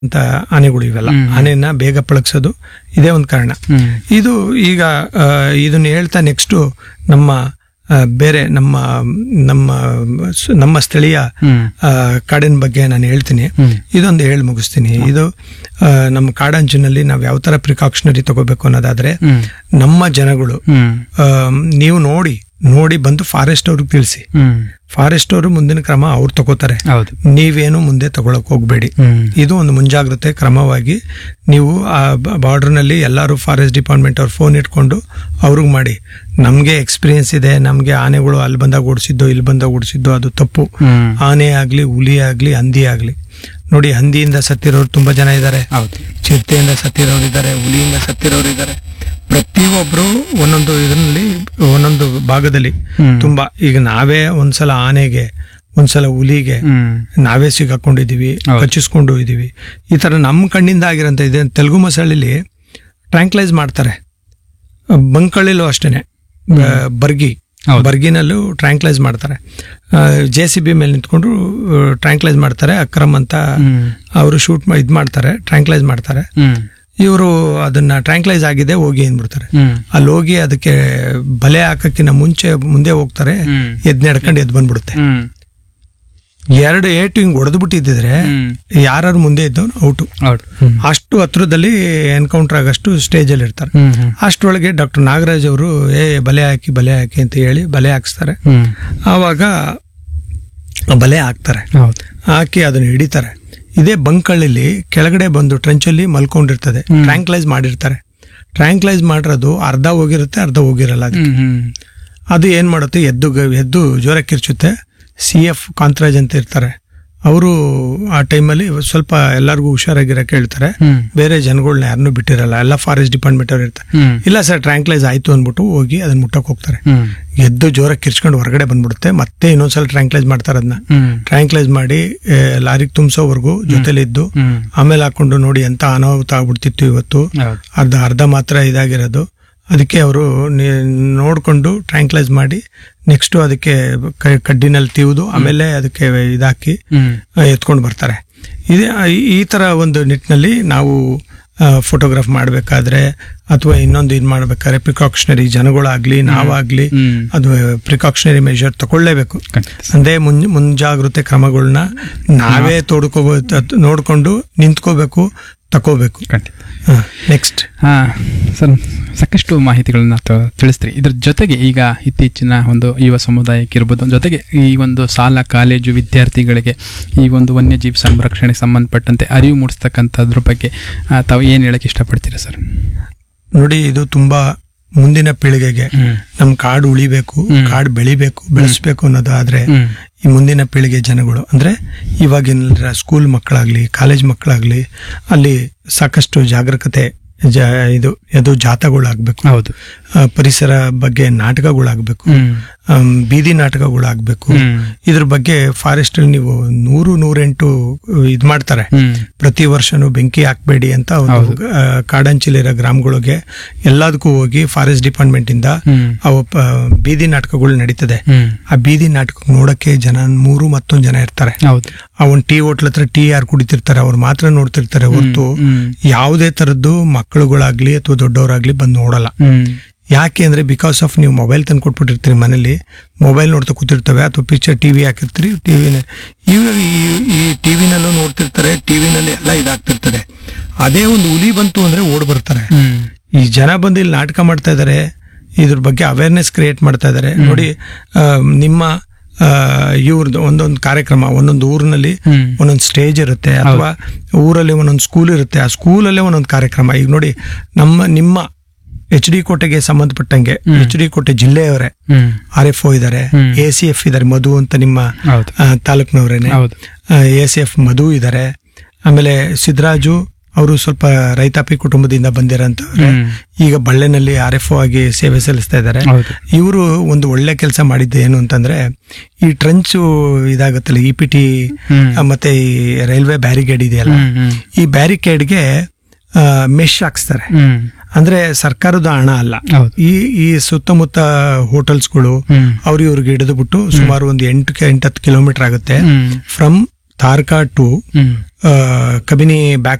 ಅಂತ ಆನೆಗಳು ಇವೆಲ್ಲ ಹ್ಮ್. ಆನೆಯನ್ನ ಬೇಗ ಪಳಗ್ಸೋದು ಇದೇ ಒಂದು ಕಾರಣ ಹ್ಮ್. ಇದು ಈಗ ಆ, ಇದನ್ನ ಹೇಳ್ತಾ ನೆಕ್ಸ್ಟ್ ನಮ್ಮ ಆ, ಬೇರೆ ನಮ್ಮ ನಮ್ಮ ಸ- ನಮ್ಮ ಸ್ಥಳೀಯ ಹ್ಮ್. ಆ, ಕಾಡಿನ ಬಗ್ಗೆ ನಾನು ಹೇಳ್ತೀನಿ ಹ್ಮ್. ಇದೊಂದು ಹೇಳಿ ಮುಗಿಸ್ತೀನಿ ಇದು ಆ, ನಮ್ಮ ಕಾಡಂಚಿನಲ್ಲಿ ನಾವು ಯಾವ ತರ ಪ್ರಿಕಾಕ್ಷನರಿ ತಗೋಬೇಕು ಅನ್ನೋದಾದ್ರೆ ಹ್ಮ್. ನಮ್ಮ ಜನಗಳು ಹ್ಮ್. ಆ, ನೀವು ನೋಡಿ ನೋಡಿ ಬಂದು ಫಾರೆಸ್ಟ್ ಅವ್ರಿಗೆ ತಿಳಿಸಿ ಹ್ಮ್. ಫಾರೆಸ್ಟ್ ಅವರು ಮುಂದಿನ ಕ್ರಮ ಅವ್ರು ತಗೋತಾರೆ ಹೌದು ನೀವೇನು ಮುಂದೆ ತಗೊಳಕ್ ಹೋಗ್ಬೇಡಿ ಹ್ಮ್. ಇದು ಒಂದು ಮುಂಜಾಗ್ರತೆ ಕ್ರಮವಾಗಿ ನೀವು ಆ ಬಾರ್ಡರ್ನಲ್ಲಿ ಎಲ್ಲರೂ ಫಾರೆಸ್ಟ್ ಡಿಪಾರ್ಟ್ಮೆಂಟ್ ಅವ್ರು ಫೋನ್ ಇಟ್ಕೊಂಡು ಅವ್ರಿಗೆ ಮಾಡಿ ನಮಗೆ ಎಕ್ಸ್ಪೀರಿಯನ್ಸ್ ಇದೆ ನಮಗೆ ಆನೆಗಳು ಅಲ್ಲಿ ಬಂದಾಗ ಓಡಿಸಿದ್ದು ಇಲ್ಲಿ ಬಂದಾಗ ಓಡಿಸಿದ್ದು ಅದು ತಪ್ಪು ಹ್ಮ್. ಆನೆ ಆಗ್ಲಿ ಹುಲಿ ಆಗ್ಲಿ ಹಂದಿ ಆಗ್ಲಿ ನೋಡಿ ಹಂದಿಯಿಂದ ಸತ್ತಿರೋರು ತುಂಬಾ ಜನ ಇದ್ದಾರೆ ಹೌದು ಚಿರತೆಯಿಂದ ಸತ್ತಿರೋರು ಇದ್ದಾರೆ ಹುಲಿಯಿಂದ ಸತ್ತಿರೋರು ಇದ್ದಾರೆ ಪ್ರತಿಯೊಬ್ರು ಒಂದೊಂದು ಇದರಲ್ಲಿ ಒಂದೊಂದು ಭಾಗದಲ್ಲಿ ಹ್ಮ್. ತುಂಬಾ ಈಗ ನಾವೇ ಒಂದ್ಸಲ ಆನೆಗೆ ಒಂದ್ಸಲ ಹುಲಿಗೆ ಹ್ಮ್. ನಾವೇ ಸಿಗಾಕೊಂಡಿದೀವಿ ಹೌದು. ಕಚ್ಚಿಸ್ಕೊಂಡು ಇದೀವಿ ಈ ತರ ನಮ್ಮ ಕಣ್ಣಿಂದ ಆಗಿರೋಂಥ ಇದೆ ತೆಲುಗು ಮಸಾಳಿಲಿ ಟ್ರ್ಯಾಂಕ್ಲೈಸ್ ಮಾಡ್ತಾರೆ ಬಂಕಳಿಲೂ ಅಷ್ಟೇನೆ ಬ- ಬರ್ಗಿ ಹೌದು. ಬರ್ಗಿನಲ್ಲೂ ಟ್ರ್ಯಾಂಕ್ಲೈಸ್ ಮಾಡ್ತಾರೆ ಜೆ ಸಿ ಬಿ ಮೇಲೆ ನಿಂತ್ಕೊಂಡು ಟ್ರ್ಯಾಂಕ್ಲೈಸ್ ಮಾಡ್ತಾರೆ ಅಕ್ರಮ್ ಅಂತ ಹ್ಮ್. ಅವರು ಶೂಟ್ ಇದ್ ಮಾಡ್ತಾರೆ ಟ್ರ್ಯಾಂಕ್ಲೈಸ್ ಮಾಡ್ತಾರೆ ಹ್ಮ್. ಇವರು ಅದನ್ನ ಟ್ರ್ಯಾಂಕ್ಲೈಸ್ ಆಗಿದೆ ಹೋಗಿ ಅಂದ್ಬಿಡ್ತಾರೆ ಹ್ಮ್. ಅಲ್ಲಿ ಹೋಗಿ ಅದಕ್ಕೆ ಬಲೆ ಹಾಕಕ್ಕಿಂತ ಮುಂಚೆ ಮುಂದೆ ಹೋಗ್ತಾರೆ ಹ್ಮ್. ಎದ್ ನಡ್ಕೊಂಡು ಎದ್ ಬಂದ್ಬಿಡುತ್ತೆ ಹ್ಮ್. ಎರಡು ಏಟು ಹಿಂಗ್ ಹೊಡೆದು ಬಿಟ್ಟಿದ್ರೆ ಹ್ಮ್. ಯಾರು ಮುಂದೆ ಇದ್ದವನು ಔಟು ಹೌದು ಅಷ್ಟು ಹತ್ರದಲ್ಲಿ ಎನ್ಕೌಂಟರ್ ಆಗಷ್ಟು ಸ್ಟೇಜ್ ಅಲ್ಲಿ ಇರ್ತಾರೆ ಹ್ಮ್. ಹ್ಮ್. ಅಷ್ಟರೊಳಗೆ ಡಾಕ್ಟರ್ ನಾಗರಾಜ್ ಅವರು ಏ ಬಲೆ ಹಾಕಿ ಬಲೆ ಹಾಕಿ ಅಂತ ಹೇಳಿ ಬಲೆ ಹಾಕ್ಸ್ತಾರೆ ಹ್ಮ್. ಆವಾಗ ಬಲೆ ಹಾಕ್ತಾರೆ ಹೌದು ಹಾಕಿ ಅದನ್ನ ಹಿಡಿತಾರೆ ಇದೇ ಬಂಕಳ್ಳಿ ಕೆಳಗಡೆ ಬಂದು ಟ್ರೆಂಚಲ್ಲಿ ಮಲ್ಕೊಂಡಿರ್ತದೆ ಹ್ಮ್. ಟ್ರ್ಯಾಂಕ್ಲೈಸ್ ಮಾಡಿರ್ತಾರೆ ಟ್ರ್ಯಾಂಕ್ಲೈಸ್ ಮಾಡಿರೋದು ಅರ್ಧ ಹೋಗಿರುತ್ತೆ ಅರ್ಧ ಹೋಗಿರಲ್ಲ ಅದು ಹ್ಮ್. ಹ್ಮ್. ಅದು ಏನ್ ಮಾಡುತ್ತೆ ಎದ್ದು ಗ- ಎದ್ದು ಜೋರ ಕಿರ್ಚುತ್ತೆ ಸಿ ಎಫ್ ಕಾಂತರಾಜ್ ಅಂತ ಇರ್ತಾರೆ ಅವರು ಆ ಟೈಮಲ್ಲಿ ಸ್ವಲ್ಪ ಎಲ್ಲರಿಗೂ ಹುಷಾರಾಗಿರಕ್ಕೆ ಹೇಳ್ತಾರೆ ಹ್ಮ್. ಬೇರೆ ಜನಗಳನ್ನ ಯಾರನ್ನೂ ಬಿಟ್ಟಿರಲ್ಲ ಎಲ್ಲ ಫಾರೆಸ್ಟ್ ಡಿಪಾರ್ಟ್ಮೆಂಟ್ ಅವ್ರು ಇರ್ತಾರೆ ಹ್ಮ್. ಇಲ್ಲ ಸರ್ ಟ್ರ್ಯಾಂಕ್ಲೈಸ್ ಆಯ್ತು ಅಂದ್ಬಿಟ್ಟು ಹೋಗಿ ಅದನ್ನ ಮುಟ್ಟಕ್ ಹೋಗ್ತಾರೆ ಹ್ಮ್. ಎದ್ದು ಜೋರ ಕಿರ್ಚ್ಕೊಂಡು ಹೊರಗಡೆ ಬಂದ್ಬಿಡುತ್ತೆ ಮತ್ತೆ ಇನ್ನೊಂದ್ಸಲ ಟ್ರ್ಯಾಂಕ್ಲೈಸ್ ಮಾಡ್ತಾರೆ ಅದನ್ನ ಹ್ಮ್. ಟ್ರ್ಯಾಂಕ್ಲೈಸ್ ಮಾಡಿ ಏ, ಲಾರಿಗೆ ತುಂಬಿಸೋವರೆಗೂ ಜೊತೆಲಿದ್ದು ಹ್ಮ್. ಆಮೇಲೆ ಹಾಕೊಂಡು ನೋಡಿ ಎಂತ ಅನಾಹುತ ಆಗ್ಬಿಡ್ತಿತ್ತು ಇವತ್ತು ಹೌದು ಅರ್ಧ ಅರ್ಧ ಮಾತ್ರ ಇದಾಗಿರೋದು ಅದಕ್ಕೆ ಅವರು ನೋಡ್ಕೊಂಡು ಟ್ರ್ಯಾಂಕ್ಲೈಸ್ ಮಾಡಿ ನೆಕ್ಸ್ಟ್ ಅದಕ್ಕೆ ಕ- ಕಡ್ಡಿನಲ್ಲಿ ತೀವ್ದು ಆಮೇಲೆ ಅದಕ್ಕೆ ಇದಾಕಿ ಹ್ಮ್. ಎತ್ಕೊಂಡು ಬರ್ತಾರೆ ಇದೇ ಈ- ಈ ತರ ಒಂದು ನಿಟ್ಟಿನಲ್ಲಿ ನಾವು ಫೋಟೋಗ್ರಾಫ್ ಮಾಡಬೇಕಾದ್ರೆ ಅಥವಾ ಇನ್ನೊಂದು ಇದು ಮಾಡ್ಬೇಕಾದ್ರೆ ಪ್ರಿಕಾಕ್ಷನರಿ ಜನಗಳಾಗ್ಲಿ ನಾವಾಗ್ಲಿ ಹ್ಮ್. ಅದು ಪ್ರಿಕಾಕ್ಷನರಿ ಮೆಷರ್ ತಗೊಳ್ಳೇಬೇಕು ಖಂಡಿತ. ಅಂದೇ ಮುನ್ ಮುಂಜಾಗ್ರತೆ ಕ್ರಮಗಳನ್ನ ನಾವೇ ತೋಡ್ಕೋಬೋ ನೋಡ್ಕೊಂಡು ನಿಂತ್ಕೋಬೇಕು ತಕೋಬೇಕು ಖಂಡಿತ ನೆಕ್ಸ್ಟ್ ಹಾ ಸರ್ ಸಾಕಷ್ಟು ಮಾಹಿತಿಗಳನ್ನ ತ- ತಿಳಿಸ್ತೀರಿ ಇದ್ರ ಜೊತೆಗೆ ಈಗ ಇತ್ತೀಚಿನ ಒಂದು ಯುವ ಸಮುದಾಯಕ್ಕೆ ಇರ್ಬೋದು ಜೊತೆಗೆ ಈ ಒಂದು ಶಾಲಾ ಕಾಲೇಜು ವಿದ್ಯಾರ್ಥಿಗಳಿಗೆ ಈ ಒಂದು ವನ್ಯಜೀವಿ ಸಂರಕ್ಷಣೆಗೆ ಸಂಬಂಧಪಟ್ಟಂತೆ ಅರಿವು ಮೂಡಿಸ್ತಕ್ಕಂಥದ್ರ ಬಗ್ಗೆ ಆ, ತಾವು ಏನು ಹೇಳಕ್ಕೆ ಇಷ್ಟಪಡ್ತೀರಾ ಸರ್ ನೋಡಿ ಇದು ತುಂಬಾ ಮುಂದಿನ ಪೀಳಿಗೆಗೆ ಹ್ಮ್. ನಮ್ ಕಾಡು ಉಳಿಬೇಕು ಹ್ಮ್. ಕಾಡು ಬೆಳಿಬೇಕು ಬೆಳೆಸ್ಬೇಕು ಅನ್ನೋದು ಆದ್ರೆ ಹ್ಮ್. ಈ ಮುಂದಿನ ಪೀಳಿಗೆ ಜನಗಳು ಅಂದ್ರೆ ಇವಾಗಿನ ಸ್ಕೂಲ್ ಮಕ್ಕಳಾಗ್ಲಿ ಕಾಲೇಜ್ ಮಕ್ಕಳಾಗ್ಲಿ ಅಲ್ಲಿ ಸಾಕಷ್ಟು ಜಾಗರೂಕತೆ ಜ ಇದು ಅದು ಜಾಥಾಗಳಾಗ್ಬೇಕು ಹೌದು ಆ, ಪರಿಸರ ಬಗ್ಗೆ ನಾಟಕಗಳಾಗ್ಬೇಕು ಹ್ಮ್. ಆಮ್, ಬೀದಿ ನಾಟಕಗಳಾಗ್ಬೇಕು ಹ್ಮ್. ಇದ್ರ ಬಗ್ಗೆ ಫಾರೆಸ್ಟ್ ಅಲ್ಲಿ ನೀವು ನೂರು ನೂರೆಂಟು ಇದ್ ಮಾಡ್ತಾರೆ ಹ್ಮ್. ಪ್ರತಿ ವರ್ಷನೂ ಬೆಂಕಿ ಹಾಕ್ಬೇಡಿ ಅಂತ ಒಂದು ಹೌದು. ಆ, ಕಾಡಂಚಿಲಿರೋ ಗ್ರಾಮಗಳಿಗೆ ಎಲ್ಲದಕ್ಕೂ ಹೋಗಿ ಫಾರೆಸ್ಟ್ ಡಿಪಾರ್ಟ್ಮೆಂಟ್ ಇಂದ ಹ್ಮ್. ಅವು ಪ- ಬೀದಿ ನಾಟಕಗಳು ನಡೀತದೆ ಹ್ಮ್. ಆ ಬೀದಿ ನಾಟಕ ನೋಡಕ್ಕೆ ಜನ ಮೂರು ಮತ್ತೊಂದು ಜನ ಇರ್ತಾರೆ ಹೌದು ಆ ಒಂದು ಟೀ ಹೋಟ್ಲ್ ಹತ್ರ ಟೀ ಯಾರು ಕುಡಿತಿರ್ತಾರೆ ಅವ್ರು ಮಾತ್ರ ನೋಡ್ತಿರ್ತಾರೆ ಹೊರತು ಹ್ಮ್. ಯಾವುದೇ ತರದ್ದು ಮಕ್ಕಳುಗಳಾಗ್ಲಿ ಅಥವಾ ದೊಡ್ಡವರಾಗ್ಲಿ ಬಂದು ನೋಡಲ್ಲ ಹ್ಮ್. ಯಾಕೆ ಅಂದ್ರೆ ಬಿಕಾಸ್ ಆಫ್ ನೀವು ಮೊಬೈಲ್ ತಂದು ಕೊಟ್ಬಿಟ್ಟಿರ್ತೀರಿ ಮನೇಲಿ ಮೊಬೈಲ್ ನೋಡ್ತಾ ಕೂತಿರ್ತವೆ ಅಥವಾ ಪಿಕ್ಚರ್ ಟಿವಿ ಹಾಕಿರ್ತೀರಿ ಟಿವಿನ ಇವಾಗ ಈ- ಈ ಟಿವಿನಲ್ಲೂ ನೋಡ್ತಿರ್ತಾರೆ ಟಿವಿನಲ್ಲಿ ಎಲ್ಲ ಇದಾಗ್ತಿರ್ತದೆ ಅದೇ ಒಂದು ಹುಲಿ ಬಂತು ಅಂದ್ರೆ ಓಡ್ ಬರ್ತಾರೆ ಹ್ಮ್. ಈ ಜನ ಬಂದು ಇಲ್ಲಿ ನಾಟಕ ಮಾಡ್ತಾ ಇದಾರೆ ಇದ್ರ ಬಗ್ಗೆ ಅವೇರ್ನೆಸ್ ಕ್ರಿಯೇಟ್ ಮಾಡ್ತಾ ಇದಾರೆ ನೋಡಿ ಆ, ನಿಮ್ಮ ಇವ್ರದ್ದು ಒಂದೊಂದು ಕಾರ್ಯಕ್ರಮ ಒಂದೊಂದು ಊರಿನಲ್ಲಿ ಹ್ಮ್. ಒಂದೊಂದು ಸ್ಟೇಜ್ ಇರುತ್ತೆ ಅಥವಾ ಊರಲ್ಲಿ ಒಂದೊಂದು ಸ್ಕೂಲ್ ಇರುತ್ತೆ ಆ ಸ್ಕೂಲಲ್ಲೇ ಒಂದೊಂದು ಕಾರ್ಯಕ್ರಮ ಈಗ ನೋಡಿ ನಮ್ಮ ನಿಮ್ಮ ಎಚ್ ಡಿ ಕೋಟೆಗೆ ಸಂಬಂಧಪಟ್ಟಂಗೆ ಎಚ್ ಡಿ ಕೋಟೆ ಜಿಲ್ಲೆಯವರೇ ಹ್ಮ್. ಆರ್ ಎಫ್ ಒ ಇದ್ದಾರೆ ಹ್ಮ್. ಎ ಸಿ ಎಫ್ ಇದ್ದಾರೆ ಮಧು ಅಂತ ನಿಮ್ಮ ಹೌದು ಆ, ತಾಲೂಕ್ನವರೇನೆ ಹೌದು ಎ ಸಿ ಎಫ್ ಮಧು ಇದ್ದಾರೆ ಆಮೇಲೆ ಸಿದ್ದರಾಜು ಅವರು ಸ್ವಲ್ಪ ರೈತಾಪಿ ಕುಟುಂಬದಿಂದ ಬಂದಿರೋಂಥವ್ರೆ ಹ್ಮ್. ಈಗ ಬಳ್ಳೆನಲ್ಲಿ ಆರ್ ಎಫ್ ಒ ಆಗಿ ಸೇವೆ ಸಲ್ಲಿಸ್ತಾ ಇದ್ದಾರೆ ಹೌದು ಇವರು ಒಂದು ಒಳ್ಳೆ ಕೆಲಸ ಮಾಡಿದ್ದು ಏನು ಅಂತಂದ್ರೆ ಈ ಟ್ರಂಚು ಇದಾಗುತ್ತಲ್ಲ ಇ ಪಿ ಟಿ ಹ್ಮ್. ಮತ್ತೆ ಈ ರೈಲ್ವೆ ಬ್ಯಾರಿಗೇಡ್ ಇದೆಯಲ್ಲ ಹ್ಮ್. ಹ್ಮ್. ಈ ಬ್ಯಾರಿಕೇಡ್ಗೆ ಮೆಶ್ ಹಾಕ್ಸ್ತಾರೆ ಹ್ಮ್. ಅಂದ್ರೆ ಸರ್ಕಾರದ ಹಣ ಅಲ್ಲ ಹೌದು ಈ ಈ ಸುತ್ತಮುತ್ತ ಹೋಟೆಲ್ಸ್ಗಳು ಹ್ಮ್. ಅವ್ರು ಇವ್ರಿಗೆ ಹಿಡಿದು ಬಿಟ್ಟು ಸುಮಾರು ಒಂದು ಎಂಟು ಎಂಟತ್ತು ಕಿಲೋಮೀಟರ್ ಆಗುತ್ತೆ ಹ್ಮ್. ಫ್ರಮ್ ತಾರ್ಕಾ ಟು ಹ್ಮ್. ಆ, ಕಬಿನಿ ಬ್ಯಾಕ್